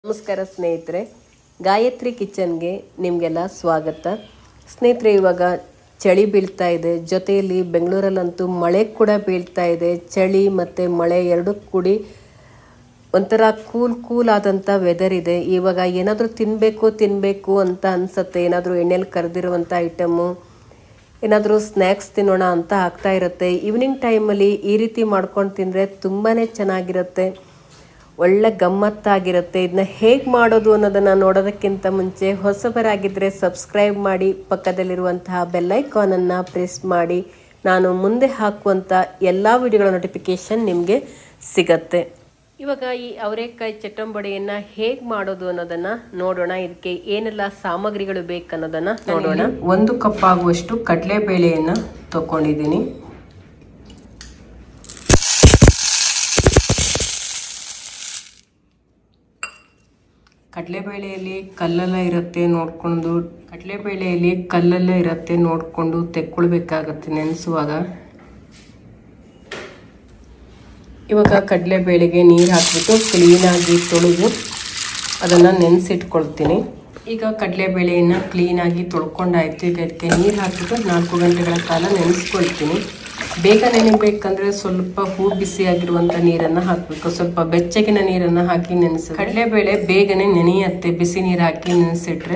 ನಮಸ್ಕಾರ ಸ್ನೇಹಿತರೆ ಗಾಯತ್ರಿ ಕಿಚನ್ಗೆ ನಿಮಗೆಲ್ಲ ಸ್ವಾಗತ ಸ್ನೇಹಿತರೆ ಇವಾಗ ಚಳಿ ಬೀಳ್ತಾ ಇದೆ ಜೊತೆಯಲ್ಲಿ ಬೆಂಗಳೂರಲ್ಲಂತೂ ಮಳೆ ಕೂಡ ಬೀಳ್ತಾ ಇದೆ ಚಳಿ ಮತ್ತು ಮಳೆ ಎರಡೂ ಕೂಡಿ ಒಂಥರ ಕೂಲ್ ಕೂಲ್ ಆದಂಥ ವೆದರ್ ಇದೆ ಇವಾಗ ಏನಾದರೂ ತಿನ್ನಬೇಕು ತಿನ್ನಬೇಕು ಅಂತ ಅನಿಸತ್ತೆ ಏನಾದರೂ ಎಣ್ಣೆಲಿ ಕರೆದಿರುವಂಥ ಐಟಮು ಏನಾದರೂ ಸ್ನ್ಯಾಕ್ಸ್ ತಿನ್ನೋಣ ಅಂತ ಆಗ್ತಾ ಇರುತ್ತೆ ಈವ್ನಿಂಗ್ ಟೈಮಲ್ಲಿ ಈ ರೀತಿ ಮಾಡ್ಕೊಂಡು ತಿಂದರೆ ತುಂಬಾ ಚೆನ್ನಾಗಿರುತ್ತೆ ಒಳ್ಳೆ ಗಮ್ಮತ್ತಾಗಿರುತ್ತೆ ಇದನ್ನ ಹೇಗೆ ಮಾಡೋದು ಅನ್ನೋದನ್ನು ನೋಡೋದಕ್ಕಿಂತ ಮುಂಚೆ ಹೊಸಬರಾಗಿದ್ದರೆ ಸಬ್ಸ್ಕ್ರೈಬ್ ಮಾಡಿ ಪಕ್ಕದಲ್ಲಿರುವಂತಹ ಬೆಲ್ಲೈಕಾನನ್ನು ಪ್ರೆಸ್ ಮಾಡಿ ನಾನು ಮುಂದೆ ಹಾಕುವಂಥ ಎಲ್ಲ ವಿಡಿಯೋಗಳ ನೋಟಿಫಿಕೇಷನ್ ನಿಮಗೆ ಸಿಗತ್ತೆ ಇವಾಗ ಈ ಅವರೆಕಾಯಿ ಚಟ್ಟಂಬಡಿಯನ್ನು ಹೇಗೆ ಮಾಡೋದು ಅನ್ನೋದನ್ನು ನೋಡೋಣ ಇದಕ್ಕೆ ಏನೆಲ್ಲ ಸಾಮಗ್ರಿಗಳು ಬೇಕನ್ನೋದನ್ನು ನೋಡೋಣ ಒಂದು ಕಪ್ ಆಗುವಷ್ಟು ಕಡಲೆಬೇಳೆಯನ್ನು ತಗೊಂಡಿದ್ದೀನಿ ಕಡಲೆಬೇಳೆಯಲ್ಲಿ ಕಲ್ಲೆಲ್ಲ ಇರುತ್ತೆ ನೋಡಿಕೊಂಡು ಕಡಲೆಬೇಳೆಯಲ್ಲಿ ಕಲ್ಲೆಲ್ಲ ಇರುತ್ತೆ ನೋಡಿಕೊಂಡು ತೆಕ್ಕೊಳ್ಬೇಕಾಗತ್ತೆ ನೆನೆಸುವಾಗ ಇವಾಗ ಕಡಲೆಬೇಳೆಗೆ ನೀರು ಹಾಕ್ಬಿಟ್ಟು ಕ್ಲೀನಾಗಿ ತೊಳೆದು ಅದನ್ನು ನೆನೆಸಿಟ್ಕೊಳ್ತೀನಿ ಈಗ ಕಡಲೆಬೇಳೆಯನ್ನು ಕ್ಲೀನಾಗಿ ತೊಳ್ಕೊಂಡಾಯ್ತು ಈಗ ಇದಕ್ಕೆ ನೀರು ಹಾಕಿಬಿಟ್ಟು ನಾಲ್ಕು ಗಂಟೆಗಳ ಕಾಲ ನೆನೆಸ್ಕೊಳ್ತೀನಿ ಬೇಗ ನೆನೆಬೇಕಂದ್ರೆ ಸ್ವಲ್ಪ ಹೂ ಬಿಸಿಯಾಗಿರುವಂಥ ನೀರನ್ನು ಹಾಕಬೇಕು ಸ್ವಲ್ಪ ಬೆಚ್ಚಗಿನ ನೀರನ್ನು ಹಾಕಿ ನೆನೆಸಿ ಕಡಲೆಬೇಳೆ ಬೇಗನೆ ನೆನೆಯುತ್ತೆ ಬಿಸಿ ನೀರು ಹಾಕಿ ನೆನೆಸಿಟ್ರೆ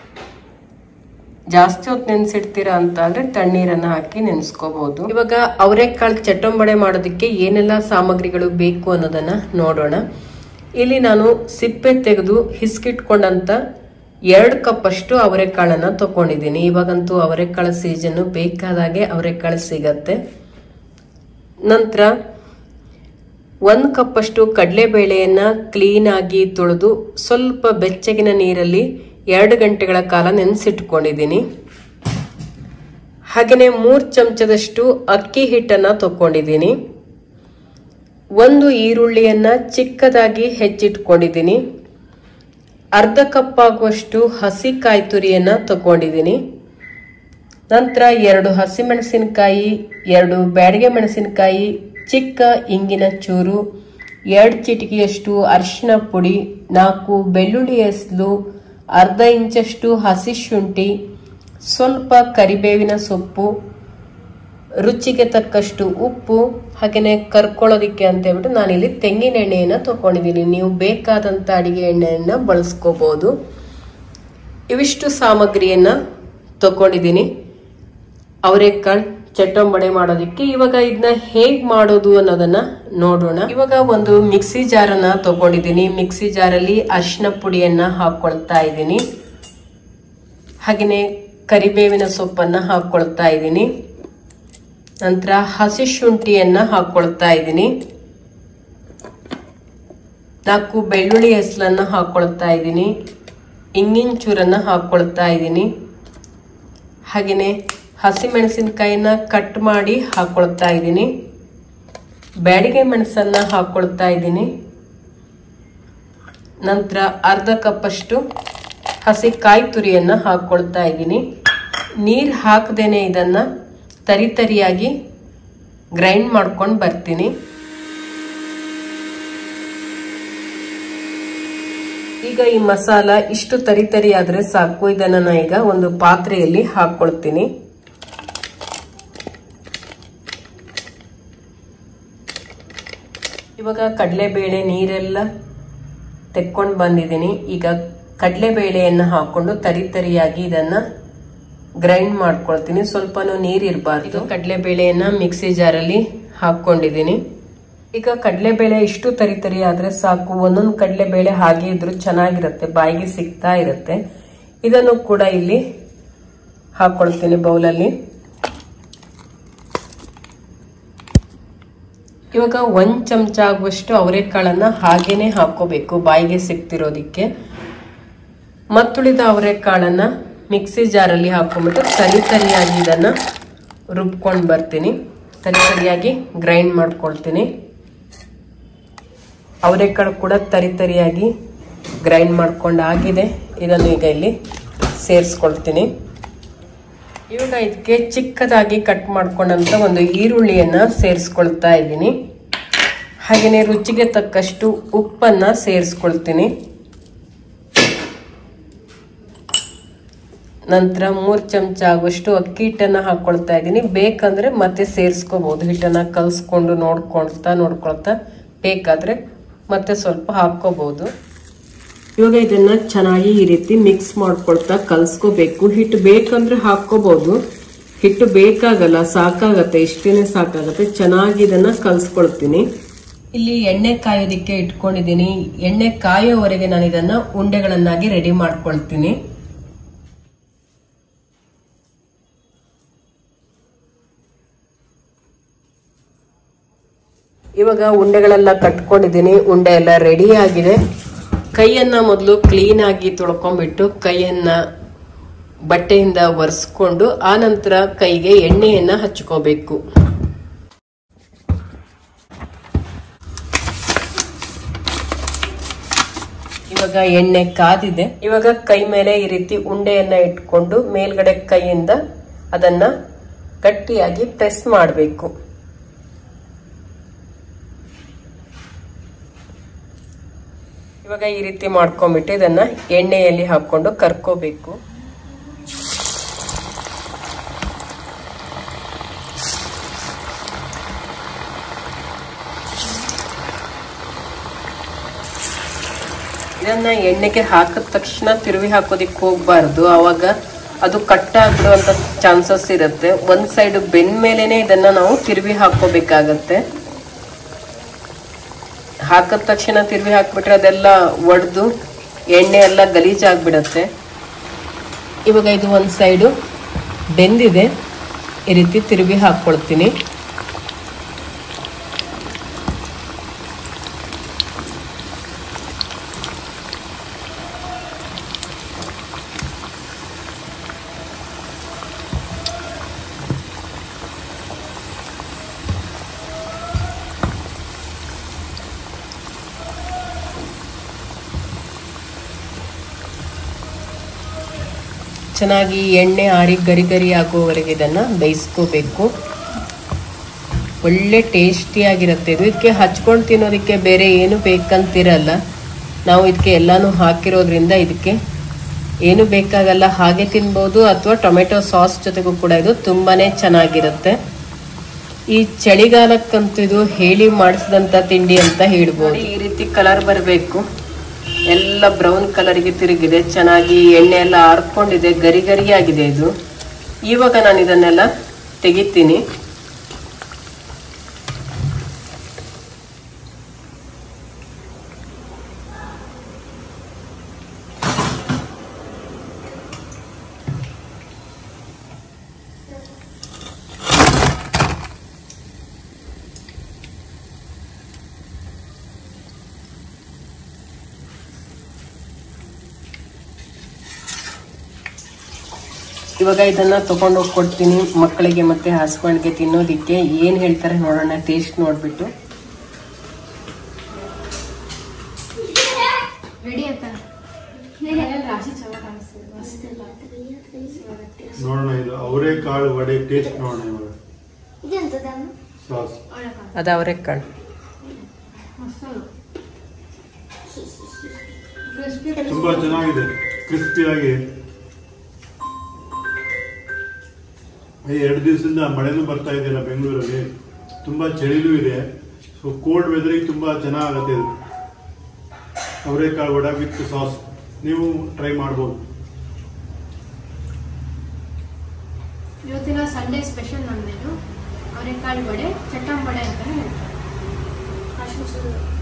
ಜಾಸ್ತಿ ಹೊತ್ತು ನೆನೆಸಿಡ್ತೀರಾ ಅಂತ ಅಂದ್ರೆ ತಣ್ಣೀರನ್ನ ಹಾಕಿ ನೆನೆಸ್ಕೋಬಹುದು ಇವಾಗ ಅವರೆಕಾಳು ಚಟ್ಟಂಬಡೆ ಮಾಡೋದಕ್ಕೆ ಏನೆಲ್ಲ ಸಾಮಗ್ರಿಗಳು ಬೇಕು ಅನ್ನೋದನ್ನ ನೋಡೋಣ ಇಲ್ಲಿ ನಾನು ಸಿಪ್ಪೆ ತೆಗೆದು ಹಿಸ್ಕಿಟ್ಕೊಂಡಂತ ಎರಡು ಕಪ್ ಅಷ್ಟು ಅವರೆಕಾಳನ್ನ ತಗೊಂಡಿದ್ದೀನಿ ಇವಾಗಂತೂ ಅವರೆಕಾಳು ಸೀಸನ್ ಬೇಕಾದಾಗೆ ಅವರೆಕಾಳು ಸಿಗತ್ತೆ ನಂತರ ಒಂದು ಕಪ್ ಅಷ್ಟು ಕಡಲೆಬೇಳೆಯನ್ನ ಕ್ಲೀನ್ ಆಗಿ ತೊಳೆದು ಸ್ವಲ್ಪ ಬೆಚ್ಚಗಿನ ನೀರಲ್ಲಿ ಎರಡು ಗಂಟೆಗಳ ಕಾಲ ನೆನೆಸಿಟ್ಕೊಂಡಿದ್ದೀನಿ ಹಾಗೆಯೇ ಮೂರು ಚಮಚದಷ್ಟು ಅಕ್ಕಿ ಹಿಟ್ಟನ್ನು ತಗೊಂಡಿದ್ದೀನಿ ಒಂದು ಈರುಳ್ಳಿಯನ್ನ ಚಿಕ್ಕದಾಗಿ ಹೆಚ್ಚಿಟ್ಕೊಂಡಿದ್ದೀನಿ ಅರ್ಧ ಕಪ್ ಆಗುವಷ್ಟು ಹಸಿ ಕಾಯಿ ತುರಿಯನ್ನ ತಗೊಂಡಿದ್ದೀನಿ ನಂತರ ಎರಡು ಹಸಿಮೆಣಸಿನಕಾಯಿ ಎರಡು ಬ್ಯಾಡಗೆ ಮೆಣಸಿನಕಾಯಿ ಚಿಕ್ಕ ಇಂಗಿನ ಚೂರು ಎರಡು ಚಿಟಿಕೆಯಷ್ಟು ಅರಿಶಿನ ಪುಡಿ ನಾಲ್ಕು ಬೆಳ್ಳುಳ್ಳಿ ಎಸ್ಲು ಅರ್ಧ ಇಂಚಷ್ಟು ಹಸಿ ಶುಂಠಿ ಸ್ವಲ್ಪ ಕರಿಬೇವಿನ ಸೊಪ್ಪು ರುಚಿಗೆ ತಕ್ಕಷ್ಟು ಉಪ್ಪು ಹಾಗೆಯೇ ಕರ್ಕೊಳ್ಳೋದಿಕ್ಕೆ ಅಂತ ಹೇಳ್ಬಿಟ್ಟು ನಾನಿಲ್ಲಿ ತೆಂಗಿನ ಎಣ್ಣೆಯನ್ನು ತಗೊಂಡಿದ್ದೀನಿ ನೀವು ಬೇಕಾದಂಥ ಅಡಿಗೆ ಎಣ್ಣೆಯನ್ನು ಬಳಸ್ಕೋಬಹುದು ಇವಿಷ್ಟು ಸಾಮಗ್ರಿಯನ್ನ ತಗೊಂಡಿದ್ದೀನಿ ಅವರೆಕಾಳು ಚಟ್ಟಂಬಡೆ ಮಾಡೋದಕ್ಕೆ ಇವಾಗ ಇದನ್ನ ಹೇಗ್ ಮಾಡೋದು ಅನ್ನೋದನ್ನ ನೋಡೋಣ ಇವಾಗ ಒಂದು ಮಿಕ್ಸಿ ಜಾರನ್ನ ತಗೊಂಡಿದ್ದೀನಿ ಮಿಕ್ಸಿ ಜಾರಲ್ಲಿ ಅರಿಶಿನ ಪುಡಿಯನ್ನ ಹಾಕೊಳ್ತಾ ಇದ್ದೀನಿ ಹಾಗೆಯೇ ಕರಿಬೇವಿನ ಸೊಪ್ಪನ್ನ ಹಾಕೊಳ್ತಾ ಇದ್ದೀನಿ ನಂತರ ಹಸಿ ಶುಂಠಿಯನ್ನ ಹಾಕೊಳ್ತಾ ಇದ್ದೀನಿ ನಾಲ್ಕು ಬೆಳ್ಳುಳ್ಳಿ ಹೆಸಲನ್ನ ಹಾಕೊಳ್ತಾ ಇದ್ದೀನಿ ಇಂಗಿನ ಚೂರನ್ನ ಹಾಕೊಳ್ತಾ ಇದ್ದೀನಿ ಹಾಗೆಯೇ ಹಸಿಮೆಣಸಿನಕಾಯಿನ ಕಟ್ ಮಾಡಿ ಹಾಕೊಳ್ತಾ ಇದ್ದೀನಿ ಬ್ಯಾಡಿಗೆ ಮೆಣಸನ್ನ ಹಾಕೊಳ್ತಾ ಇದ್ದೀನಿ ನಂತರ ಅರ್ಧ ಕಪ್ಪಷ್ಟು ಹಸಿ ಕಾಯಿ ತುರಿಯನ್ನ ಹಾಕೊಳ್ತಾ ಇದ್ದೀನಿ ನೀರು ಹಾಕದೇನೆ ಇದನ್ನ ತರಿ ತರಿಯಾಗಿ ಗ್ರೈಂಡ್ ಮಾಡ್ಕೊಂಡು ಬರ್ತೀನಿ ಈಗ ಈ ಮಸಾಲ ಇಷ್ಟು ತರಿ ತರಿ ಆದ್ರೆ ಸಾಕು ಇದನ್ನ ನಾ ಈಗ ಒಂದು ಪಾತ್ರೆಯಲ್ಲಿ ಹಾಕೊಳ್ತೀನಿ ಇವಾಗ ಕಡಲೆಬೇಳೆ ನೀರೆಲ್ಲ ತೆಕ್ಕೊಂಡು ಬಂದಿದ್ದೀನಿ ಈಗ ಕಡಲೆಬೇಳೆಯನ್ನು ಹಾಕೊಂಡು ತರಿ ತರಿಯಾಗಿ ಇದನ್ನ ಗ್ರೈಂಡ್ ಮಾಡ್ಕೊಳ್ತೀನಿ ಸ್ವಲ್ಪನೂ ನೀರು ಇರಬಾರ್ದು ಕಡಲೆಬೇಳೆಯನ್ನ ಮಿಕ್ಸಿ ಜಾರಲ್ಲಿ ಹಾಕೊಂಡಿದ್ದೀನಿ ಈಗ ಕಡಲೆಬೇಳೆ ಇಷ್ಟು ತರಿ ತರಿ ಆದ್ರೆ ಸಾಕು ಒಂದೊಂದು ಕಡಲೆಬೇಳೆ ಹಾಗೆ ಇದ್ರೂ ಚೆನ್ನಾಗಿರುತ್ತೆ ಬಾಯಿಗೆ ಸಿಗ್ತಾ ಇರುತ್ತೆ ಇದನ್ನು ಕೂಡ ಇಲ್ಲಿ ಹಾಕೊಳ್ತೀನಿ ಬೌಲಲ್ಲಿ ಇವಾಗ ಒಂದ್ ಚಮಚ ಆಗುವಷ್ಟು ಅವರೆಕಾಳನ್ನ ಹಾಗೇನೆ ಹಾಕೋಬೇಕು ಬಾಯಿಗೆ ಸಿಗ್ತಿರೋದಿಕ್ಕೆ ಮತ್ತುಳಿದ ಅವರೆಕಾಳನ್ನ ಮಿಕ್ಸಿ ಜಾರಲ್ಲಿ ಹಾಕೊಂಡ್ಬಿಟ್ಟು ತರಿ ತರಿಯಾಗಿ ಇದನ್ನ ರುಬ್ಕೊಂಡು ಬರ್ತೀನಿ ತರಿ ತರಿಯಾಗಿ ಗ್ರೈಂಡ್ ಮಾಡ್ಕೊಳ್ತೀನಿ ಅವರೆಕಾಳು ಕೂಡ ತರಿ ತರಿಯಾಗಿ ಗ್ರೈಂಡ್ ಮಾಡ್ಕೊಂಡು ಆಗಿದೆ ಇದನ್ನು ಈಗ ಇಲ್ಲಿ ಸೇರಿಸ್ಕೊಳ್ತೀನಿ ಇವಾಗ ಇದಕ್ಕೆ ಚಿಕ್ಕದಾಗಿ ಕಟ್ ಮಾಡ್ಕೊಂಡಂತ ಒಂದು ಈರುಳ್ಳಿಯನ್ನ ಸೇರಿಸ್ಕೊಳ್ತಾ ಇದ್ದೀನಿ ಹಾಗೆಯೇ ರುಚಿಗೆ ತಕ್ಕಷ್ಟು ಉಪ್ಪನ್ನ ಸೇರಿಸ್ಕೊಳ್ತೀನಿ ನಂತರ ಮೂರು ಚಮಚ ಆಗುವಷ್ಟು ಅಕ್ಕಿ ಹಿಟ್ಟನ್ನು ಹಾಕ್ಕೊಳ್ತಾ ಇದ್ದೀನಿ ಬೇಕಂದ್ರೆ ಮತ್ತೆ ಸೇರಿಸ್ಕೋಬಹುದು ಹಿಟ್ಟನ್ನು ಕಲಿಸ್ಕೊಂಡು ನೋಡ್ಕೊಳ್ತಾ ನೋಡ್ಕೊಳ್ತಾ ಬೇಕಾದ್ರೆ ಮತ್ತೆ ಸ್ವಲ್ಪ ಹಾಕ್ಕೋಬಹುದು ಇವಾಗ ಇದನ್ನ ಚೆನ್ನಾಗಿ ಈ ರೀತಿ ಮಿಕ್ಸ್ ಮಾಡ್ಕೊಳ್ತಾ ಕಲ್ಸ್ಕೋಬೇಕು ಹಿಟ್ಟು ಬೇಕಂದ್ರೆ ಹಾಕ್ಕೋಬಹುದು ಹಿಟ್ಟು ಬೇಕಾಗಲ್ಲ ಸಾಕಾಗತ್ತೆ ಇಷ್ಟೇನೆ ಸಾಕಾಗತ್ತೆ ಚೆನ್ನಾಗಿ ಇದನ್ನ ಕಲ್ಸ್ಕೊಳ್ತೀನಿ ಇಲ್ಲಿ ಎಣ್ಣೆ ಕಾಯೋದಿಕ್ಕೆ ಇಟ್ಕೊಂಡಿದ್ದೀನಿ ಎಣ್ಣೆ ಕಾಯೋವರೆಗೆ ನಾನು ಇದನ್ನ ಉಂಡೆಗಳನ್ನಾಗಿ ರೆಡಿ ಮಾಡ್ಕೊಳ್ತೀನಿ ಇವಾಗ ಉಂಡೆಗಳೆಲ್ಲ ಕಟ್ಕೊಂಡಿದ್ದೀನಿ ಉಂಡೆ ಎಲ್ಲ ರೆಡಿ ಆಗಿದೆ ಕೈಯನ್ನ ಮೊದಲು ಕ್ಲೀನ್ ಆಗಿ ತೊಳ್ಕೊಂಡ್ಬಿಟ್ಟು ಕೈಯನ್ನ ಬಟ್ಟೆಯಿಂದ ಒರೆಸ್ಕೊಂಡು ಆ ನಂತರ ಕೈಗೆ ಎಣ್ಣೆಯನ್ನ ಹಚ್ಕೋಬೇಕು ಇವಾಗ ಎಣ್ಣೆ ಕಾದಿದೆ ಇವಾಗ ಕೈ ಮೇಲೆ ಈ ರೀತಿ ಉಂಡೆಯನ್ನ ಇಟ್ಕೊಂಡು ಮೇಲ್ಗಡೆ ಕೈಯಿಂದ ಅದನ್ನ ಗಟ್ಟಿಯಾಗಿ ಪ್ರೆಸ್ ಮಾಡಬೇಕು ಇವಾಗ ಈ ರೀತಿ ಮಾಡ್ಕೊಂಡ್ಬಿಟ್ಟು ಇದನ್ನ ಎಣ್ಣೆಯಲ್ಲಿ ಹಾಕೊಂಡು ಕರ್ಕೋಬೇಕು ಇದನ್ನ ಎಣ್ಣೆಗೆ ಹಾಕಿದ ತಕ್ಷಣ ತಿರುವಿ ಹಾಕೋದಿಕ್ ಹೋಗ್ಬಾರ್ದು ಅವಾಗ ಅದು ಕಟ್ ಆಗಿರುವಂತ ಚಾನ್ಸಸ್ ಇರುತ್ತೆ ಒಂದ್ ಸೈಡ್ ಬೆನ್ ಮೇಲೆನೆ ಇದನ್ನ ನಾವು ತಿರುವಿ ಹಾಕೋಬೇಕಾಗತ್ತೆ ಹಾಕಿದ ತಕ್ಷಣ ತಿರುವಿ ಹಾಕ್ಬಿಟ್ರೆ ಅದೆಲ್ಲ ಒಡೆದು ಎಣ್ಣೆ ಎಲ್ಲ ಗಲೀಜಾಗ್ಬಿಡತ್ತೆ ಇವಾಗ ಇದು ಒಂದು ಸೈಡು ಬೆಂದಿದೆ ಈ ರೀತಿ ತಿರುವಿ ಹಾಕ್ಕೊಳ್ತೀನಿ ಚೆನ್ನಾಗಿ ಎಣ್ಣೆ ಆರಿ ಗರಿ ಗರಿ ಆಗುವವರೆಗೆ ಇದನ್ನ ಬೇಯಿಸ್ಕೋಬೇಕು ಒಳ್ಳೆ ಟೇಸ್ಟಿಯಾಗಿರುತ್ತೆ ಇದು ಇದಕ್ಕೆ ಹಚ್ಕೊಂಡು ತಿನ್ನೋದಕ್ಕೆ ಬೇರೆ ಏನು ಬೇಕಂತಿರಲ್ಲ ನಾವು ಇದಕ್ಕೆ ಎಲ್ಲಾನು ಹಾಕಿರೋದ್ರಿಂದ ಇದಕ್ಕೆ ಏನು ಬೇಕಾಗಲ್ಲ ಹಾಗೆ ತಿನ್ಬೋದು ಅಥವಾ ಟೊಮೆಟೊ ಸಾಸ್ ಜೊತೆಗೂ ಕೂಡ ಇದು ತುಂಬಾನೇ ಚೆನ್ನಾಗಿರುತ್ತೆ ಈ ಚಳಿಗಾಲಕ್ಕಂತೂ ಇದು ಹೇಳಿ ಮಾಡಿಸಿದಂತ ತಿಂಡಿ ಅಂತ ಹೇಳ್ಬೋದು ಈ ರೀತಿ ಕಲರ್ ಬರಬೇಕು ಎಲ್ಲ ಬ್ರೌನ್ ಕಲರ್ಗೆ ತಿರುಗಿದೆ ಚೆನ್ನಾಗಿ ಎಣ್ಣೆ ಎಲ್ಲ ಆರ್ಕೊಂಡಿದೆ ಗರಿ ಗರಿಯಾಗಿದೆ ಇದು ಇವಾಗ ನಾನು ಇದನ್ನೆಲ್ಲ ತೆಗಿತೀನಿ ಇವಾಗ ಇದನ್ನ ತಗೊಂಡೋಗಿ ಕೊಡ್ತೀನಿ ಮಕ್ಕಳಿಗೆ ಮತ್ತೆ ಹಸ್ಬೆಂಡ್ಗೆ ತಿನ್ನೋದಿಕ್ಕೆ ಏನ್ ಹೇಳ್ತಾರೆ ನೋಡೋಣ ಟೇಸ್ಟ್ ನೋಡ್ಬಿಟ್ಟು ರೆಡಿ ಆಯ್ತಾ ರಾಶಿ ಚೆನ್ನಾಗಿ ಕಾಣಿಸ್ತಿದೆ ಮಸ್ತ್ ನೋಡೋಣ ಇದು ಅವರೆಕಾಳು ವಡೆ ಟೇಸ್ಟ್ ನೋಡೋಣ ಇವಾಗ ಇದೆಂತದಮ್ಮ ಸಾಸ್ ಒಳಕಾಳು ಅದ ಅವರೆಕಾಳು ಮಸಾಲು ಕ್ರಿಸ್ಪಿ ತುಂಬಾ ಚೆನ್ನಾಗಿದೆ ಕ್ರಿಸ್ಪಿಯಾಗಿ ಈ ಎರಡು ದಿವಸದಿಂದ ಮಳೆನೂ ಬರ್ತಾ ಇದೆಯಲ್ಲ ಬೆಂಗಳೂರಲ್ಲಿ ತುಂಬಾ ಚಳಿಲೂ ಇದೆ ಸೊ ಕೋಲ್ಡ್ ವೆದರಿಗೆ ತುಂಬಾ ಚೆನ್ನಾಗತ್ತೆ ಇದು ಅವರೆಕಾಳು ವಡೆ ವಿತ್ ಸಾಸ್ ನೀವು ಟ್ರೈ ಮಾಡ್ಬೋದು ಇವತ್ತಿನ ಸಂಡೇ ಸ್ಪೆಷಲ್ ನಮ್ದೇನು ಅವರೆಕಾಳು ವಡೆ ಚಟ್ಟಂ ವಡೆ ಅಂತಾನೆ ಹೇಳ್ತಾರೆ